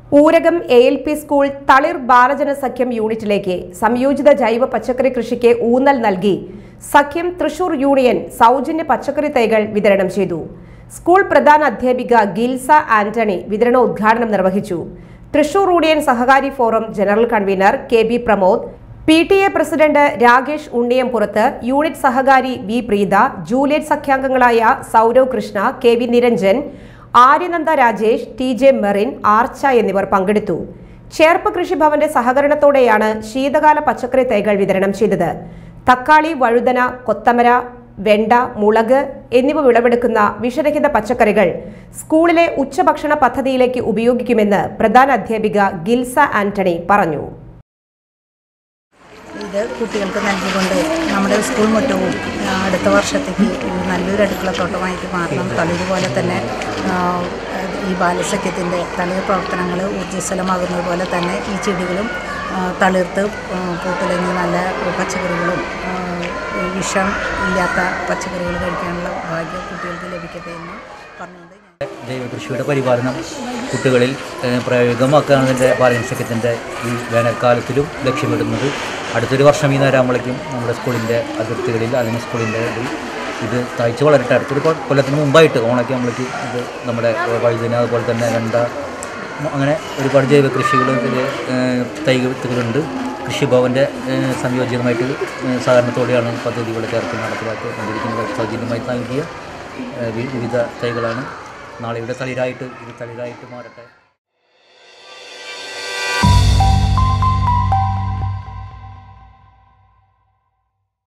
Oorakam A L P school Thalir Balajana Sakhyam യൂണിറ്റിലേക്ക് സംയോജിത ജൈവ പച്ചക്കറി കൃഷിക്ക് ഊന്നൽ നൽകി സഖ്യം തൃശൂർ യൂണിയൻ സൗജന്യ പച്ചക്കറി തൈകൾ വിതരണം ചെയ്തു സ്കൂൾ പ്രധാന അധ്യാപിക ഗിൽസ ആന്റണി വിതരണോദ്ഘാടനം നിർവഹിച്ചു തൃശൂർ യൂണിയൻ സഹകാരി forum general convener K B Pramod P T A president Rakesh Unniyampurath unit സഹകാരി വി പ്രീത ജൂലിയറ്റ് സഖ്യാംഗങ്ങളായ Saurav Krishna K V Niranjan Aryananda Rajesh T J Merin Archa എന്നിവർ പങ്കെടുത്തു ചേർപ്പ് കൃഷിഭവന്റെ സഹകരണത്തോടെയാണ് ശീതകാല പച്ചക്കറി തൈകൾ വിതരണം ചെയ്തത് തക്കാളി വഴുതന കൊത്തമര വെണ്ട മുളക് എന്നിവ വിളവെടുക്കുന്ന വിഷരഹിത പച്ചക്കറികൾ സ്കൂളിലെ ഉച്ചഭക്ഷണ പദ്ധതിയിലേക്ക് ഉപയോഗിക്കുമെന്ന് പ്രധാന അധ്യാപിക ഗിൽസ ആന്റണി പറഞ്ഞു ഇത് കുട്ടികൾക്ക് നൽകിക്കൊണ്ട് നമ്മുടെ സ്കൂൾ മുറ്റവും ആ, അടുത്ത വർഷത്തേക്ക് ഒരു നല്ലൊരു അടുക്കളത്തോട്ടമായിട്ട് മാറണം തളിര് പോലെ തന്നെ ആ, ഈ ബാലസഖ്യത്തിൻ്റെ തളിർ പ്രവർത്തനങ്ങൾ ഊർജ്ജസ്വലമാകുന്നത് പോലെ തന്നെ ഈ ചെടികളും ആ, തളിർത്ത് ആ, പൂത്തുലഞ്ഞ് നല്ല പച്ചക്കറികളും ആ, വിഷം ഇല്ലാത്ത പച്ചക്കറികൾ കഴിക്കാനുള്ള ഭാഗ്യം കുട്ടികൾക്ക് ലഭിക്കട്ടെ എന്ന് പറഞ്ഞുകൊണ്ട് ഞാൻ ജൈവകൃഷിയുടെ പരിപാലനം കുട്ടികളിൽ ഏഹ്, പ്രായോഗികമാക്കാനതിൻ്റെ ബാലൻസക്കത്തിൻ്റെ ഈ വേനൽക്കാലത്തിലും ലക്ഷ്യമിടുന്നത് അടുത്തൊരു വർഷം ഈ നേരാകുമ്പോഴേക്കും നമ്മുടെ സ്കൂളിൻ്റെ അതിർത്തികളിൽ അല്ലെങ്കിൽ സ്കൂളിൻ്റെ ഇതിൽ ഇത് തയ്ച്ച് വളരട്ടെ അടുത്തൊരു കൊ- കൊല്ലത്തിന് മുമ്പായിട്ട് ഓണയ്ക്ക് നമ്മളേക്ക് ഇത് നമ്മുടെ വഴുതന അതുപോലെ തന്നെ വെണ്ട മ- അങ്ങനെ ഒരുപാട് ജൈവ കൃഷികൾ ഇതിൽ തൈ വിത്തുകളുണ്ട് കൃഷിഭവൻ്റെ ഏഹ്, സംയോജിതമായിട്ട് ഏഹ്, സഹകരണത്തോടെയാണ് ഈ പദ്ധതി ഇവിടെ ചേർത്ത് നടപ്പിലാക്കി കൊണ്ടിരിക്കുന്നത് സൗജന്യമായി നൽകിയ ഏഹ്, വി- വിവിധ തൈകളാണ് നാളെ ഇവിടെ തളിരായിട്ട് ഇത് തളിരായിട്ട് മാറട്ടെ